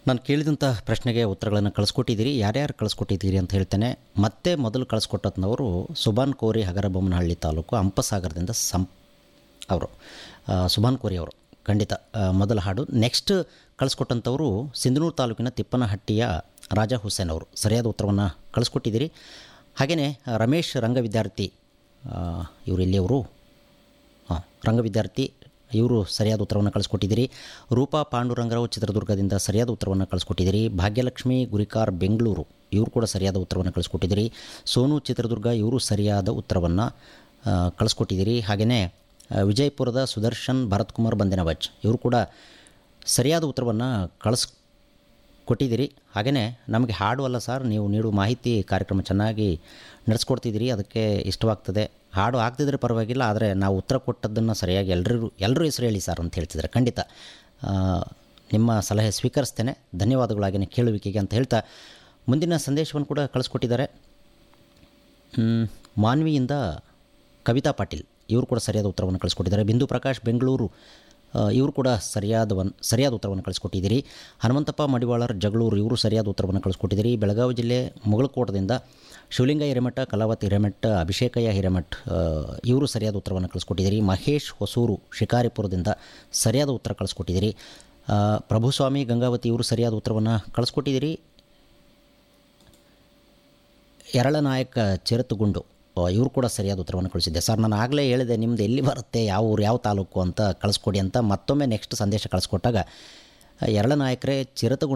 ನಾನು ಕೇಳಿದಂಥ ಪ್ರಶ್ನೆಗೆ ಉತ್ತರಗಳನ್ನು ಕಳಿಸ್ಕೊಟ್ಟಿದ್ದೀರಿ ಯಾರ್ಯಾರು ಕಳಿಸ್ಕೊಟ್ಟಿದ್ದೀರಿ ಅಂತ ಹೇಳ್ತೇನೆ ಮತ್ತೆ ಮೊದಲು ಕಳಿಸ್ಕೊಟ್ಟಂಥವರು ಸುಬಾನ್ ಕೋರಿ ಹಗರಬೊಮ್ಮನಹಳ್ಳಿ ತಾಲೂಕು ಹಂಪಸಾಗರದಿಂದ ಸಂ ಅವರು ಆ, ಸುಬಾನ್ ಕೋರಿ ಅವರು ಖಂಡಿತ ಆ, ಮೊದಲ ಹಾಡು ನೆಕ್ಸ್ಟ್ ಕಳಿಸ್ಕೊಟ್ಟಂಥವರು ಸಿಂಧನೂರು ತಾಲೂಕಿನ ತಿಪ್ಪನಹಟ್ಟಿಯ ರಾಜಾ ಹುಸೇನ್ ಅವರು ಸರಿಯಾದ ಉತ್ತರವನ್ನು ಕಳಿಸ್ಕೊಟ್ಟಿದ್ದೀರಿ ಹಾಗೆಯೇ ರಮೇಶ್ ರಂಗ ವಿದ್ಯಾರ್ಥಿ ಇವರು ಎಲ್ಲಿಯವರು ಹಾಂ ರಂಗ ವಿದ್ಯಾರ್ಥಿ ಇವರು ಸರಿಯಾದ ಉತ್ತರವನ್ನು ಕಳಿಸ್ಕೊಟ್ಟಿದ್ದೀರಿ ರೂಪಾ ಪಾಂಡುರಂಗರಾವ್ ಚಿತ್ರದುರ್ಗದಿಂದ ಸರಿಯಾದ ಉತ್ತರವನ್ನು ಕಳಿಸ್ಕೊಟ್ಟಿದ್ದೀರಿ ಭಾಗ್ಯಲಕ್ಷ್ಮಿ ಗುರಿಕಾರ್ ಬೆಂಗಳೂರು ಇವರು ಕೂಡ ಸರಿಯಾದ ಉತ್ತರವನ್ನು ಕಳಿಸ್ಕೊಟ್ಟಿದ್ದೀರಿ ಸೋನು ಚಿತ್ರದುರ್ಗ ಇವರು ಸರಿಯಾದ ಉತ್ತರವನ್ನು ಕಳಿಸ್ಕೊಟ್ಟಿದ್ದೀರಿ ಹಾಗೆಯೇ ಆ, ವಿಜಯಪುರದ ಸುದರ್ಶನ್ ಭರತ್ಕುಮಾರ್ ಬಂದೆನವಜ್ ಇವರು ಕೂಡ ಸರಿಯಾದ ಉತ್ತರವನ್ನು ಕಳಿಸ್ ಕೊಟ್ಟಿದ್ದೀರಿ ಹಾಗೆಯೇ ನಮಗೆ ಹಾಡು ಅಲ್ಲ ಸರ್ ನೀವು ನೀಡುವ ಮಾಹಿತಿ ಕಾರ್ಯಕ್ರಮ ಚೆನ್ನಾಗಿ ನಡೆಸ್ಕೊಡ್ತಿದ್ದೀರಿ ಅದಕ್ಕೆ ಇಷ್ಟವಾಗ್ತದೆ ಹಾಡು ಆಗ್ತಿದ್ರೆ ಪರವಾಗಿಲ್ಲ ಆದರೆ ನಾವು ಉತ್ತರ ಕೊಟ್ಟದ್ದನ್ನು ಸರಿಯಾಗಿ ಎಲ್ಲರೂ ಎಲ್ಲರೂ ಹೆಸರು ಹೇಳಿ ಸರ್ ಅಂತ ಹೇಳ್ತಿದ್ದಾರೆ ಖಂಡಿತ ಆ, ನಿಮ್ಮ ಸಲಹೆ ಸ್ವೀಕರಿಸ್ತೇನೆ ಧನ್ಯವಾದಗಳಾಗಿಯೇ ಕೇಳುವಿಕೆಗೆ ಅಂತ ಹೇಳ್ತಾ ಮುಂದಿನ ಸಂದೇಶವನ್ನು ಕೂಡ ಕಳಿಸ್ಕೊಟ್ಟಿದ್ದಾರೆ ಹ್ಮ್, ಮಾನ್ವಿಯಿಂದ ಕವಿತಾ ಪಾಟೀಲ್ ಇವರು ಕೂಡ ಸರಿಯಾದ ಉತ್ತರವನ್ನು ಕಳಿಸ್ಕೊಟ್ಟಿದ್ದಾರೆ ಬಿಂದು ಪ್ರಕಾಶ್ ಬೆಂಗಳೂರು ಆ, ಇವರು ಕೂಡ ಸರಿಯಾದ ಒನ್ ಸರಿಯಾದ ಉತ್ತರವನ್ನು ಕಳಿಸ್ಕೊಟ್ಟಿದ್ದೀರಿ ಹನುಮಂತಪ್ಪ ಮಡಿವಾಳರ್ ಜಗಳೂರು ಇವರು ಸರಿಯಾದ ಉತ್ತರವನ್ನು ಕಳಿಸ್ಕೊಟ್ಟಿದ್ದೀರಿ ಬೆಳಗಾವಿ ಜಿಲ್ಲೆ ಮುಗಳಕೋಟದಿಂದ ಶಿವಲಿಂಗ ಹಿರೇಮಠ ಕಲಾವತಿ ಹಿರೇಮಠ ಅಭಿಷೇಕಯ್ಯ ಹಿರೇಮಠ್ ಆ, ಇವರು ಸರಿಯಾದ ಉತ್ತರವನ್ನು ಕಳಿಸ್ಕೊಟ್ಟಿದ್ದೀರಿ ಮಹೇಶ್ ಹೊಸೂರು ಶಿಕಾರಿಪುರದಿಂದ ಸರಿಯಾದ ಉತ್ತರ ಕಳಿಸ್ಕೊಟ್ಟಿದ್ದೀರಿ ಆ, ಪ್ರಭುಸ್ವಾಮಿ ಗಂಗಾವತಿ ಇವರು ಸರಿಯಾದ ಉತ್ತರವನ್ನು ಕಳಿಸ್ಕೊಟ್ಟಿದ್ದೀರಿ ಎರಳನಾಯಕ ಚಿರತುಗುಂಡು ಆ, ಇವರು ಕೂಡ ಸರಿಯಾದ ಉತ್ತರವನ್ನು ಕಳಿಸಿದ್ದೆ ಸರ್ ನಾನು ಆಗಲೇ ಹೇಳಿದೆ ನಿಮ್ಮದು ಎಲ್ಲಿ ಬರುತ್ತೆ ಯಾವ ಊರು ಯಾವ ತಾಲೂಕು ಅಂತ ಕಳಿಸ್ಕೊಡಿ ಅಂತ ಮತ್ತೊಮ್ಮೆ ನೆಕ್ಸ್ಟ್ ಸಂದೇಶ ಕಳಿಸ್ಕೊಟ್ಟಾಗ ಎರಳನಾಯಕರೇ ಚಿರತಗುಂಡು